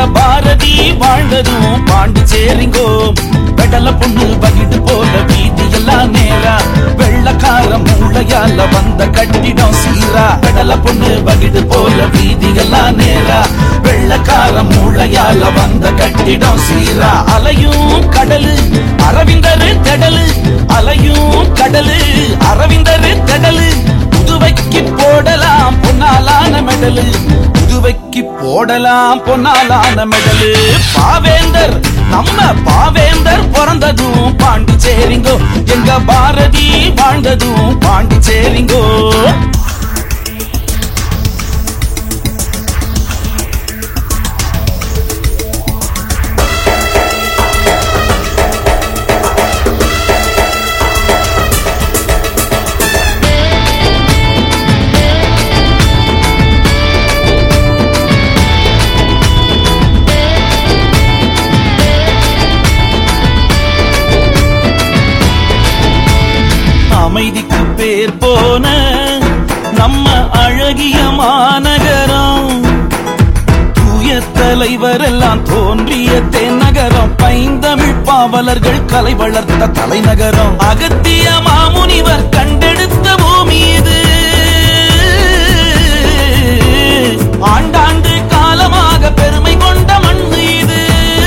பாரதி வாழ்ந்ததும் பாண்டிச்சேரிங்கோ பெடல பொண்ணு பகிட்டு போல வீதி எல்லாம் நேரா வெள்ளக்கார மூளையால வந்த கட்டிடம் சீரா பெடல பொண்ணு பகிட்டு போல வீதி எல்லாம் நேரா வெள்ளக்கார மூளையால வந்த கட்டிடம் சீரா அலையும் கடலு அரவிந்தரு தெடலு அலையும் கடலு அரவிந்தரு தெடலு புதுவைக்கு போடலாம் பொன்னாலான மெடலு புதுவைக்கு போடலாம் பொன்னாலான மெடலு பாவேந்தர் நம்ம பாவேந்தர் பிறந்ததும் பாண்டிச்சேரிங்கோ எங்க பாரதி வாழ்ந்ததும் பாண்டிச்சேரிங்கோ அமைதிக்கு பேர் போன நம்ம அழகிய மாநகரம் தூய தலைவர் எல்லாம் தோன்றிய தென்னகரம் பைந்தமிழ் பாவலர்கள் கலை வளர்த்த தலைநகரம் அகத்திய மாமுனிவர் கண்டெடுத்த பூமி இது ஆண்டாண்டு காலமாக பெருமை கொண்ட மண்ணு இது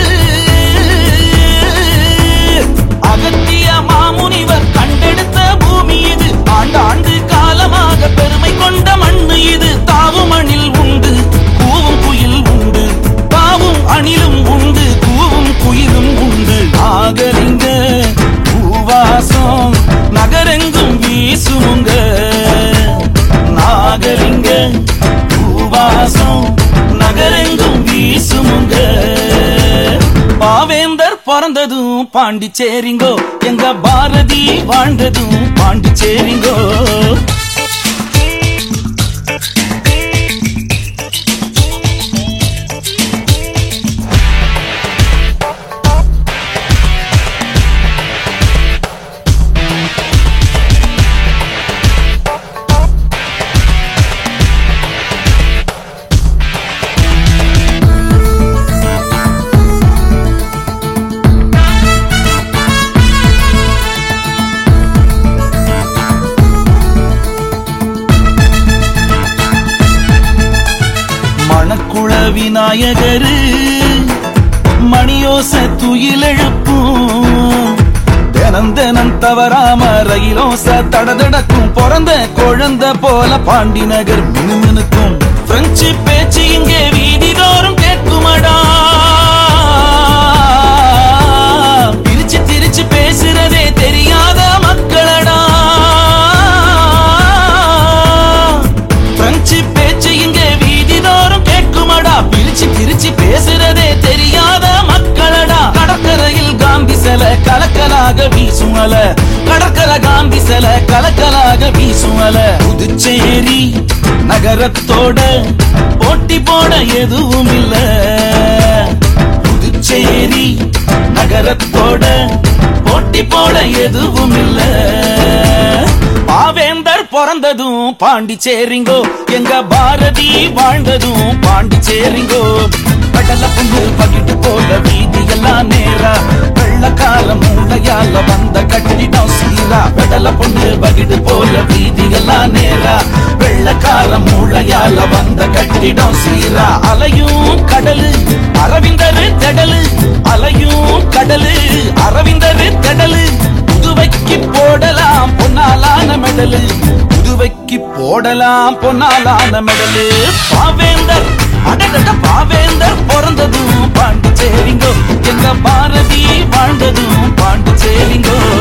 அகத்திய மாமுனிவர் கண்டெடுத்த பூமி இது ஆண்டாண்டு காலமாக பெருமை கொண்ட மண்ணு இது தாவும் அணில் உண்டு கூவும் குயில் உண்டு தாவும் அணிலும் உண்டு கூவும் குயிலும் உண்டு நாகரிங்க பூவாசம் நகரெங்கும் வீசுமுங்க நாகரிங்க பூவாசம் நகரெங்கும் வீசுமுங்க பாவேந்தர் பிறந்ததும் பாண்டிச்சேரிங்கோ எங்க பாரதி வாழ்ந்ததும் பாண்டிச்சேரிங்கோ மணக்குள விநாயகரு மணியோச துயிலெழுப்பும் தினம் தினம் தவறாம ரயிலோச தடதடக்கும் பிறந்த குழந்தை போல பாண்டி நகர் மினுமினுக்கும் பிரெஞ்சு பேச்சு இங்கே வீதிதோறும் கேட்குமடா பிரிச்சு திரிச்சு பேசுறதே தெரியாத மக்களடா பிரெஞ்சு பேச்சு இங்க வீதிதோறும் கேட்குமடா பிரிச்சு பிரிச்சு பேசுறதே தெரியாத மக்களடா கடற்கரையில் காந்தி சில கலக்கலாக வீசும் அல கடற்கரை காந்தி சில கலக்கலாக வீசும் அல புதுச்சேரி நகரத்தோட போட்டி போட எதுவும் இல்ல புதுச்சேரி நகரத்தோட போட்டி போட எதுவும் இல்ல பாவேந்தர் பிறந்ததும் பாண்டிச்சேரிங்கோ எங்க பாரதி வாழ்ந்ததும் பாண்டிச்சேரிங்கோ கடல பொண்ணு பகிட்டு போல வீதி எல்லாம் நேரா வெள்ளக்கார மூளையால வந்த கட்டிடம் சீரா கடல பொண்ணு பகிட்டு போல வீதி எல்லாம் நேரா வெள்ளக்கார மூளையால வந்த கட்டிடம் சீரா அலையும் கடலு அரவிந்தரு தெடலு அலையும் கடலு அரவிந்தரு தெடலு புதுவைக்கு போடலாம் பொன்னாலான மெடலு புதுவைக்கு போடலாம் பொன்னாலான மெடலு பாவேந்தர் அடடட பாவேந்தர் பிறந்ததும் பாண்டிச்சேரிங்கோ எங்க பாரதி வாழ்ந்ததும் பாண்டிச்சேரிங்கோ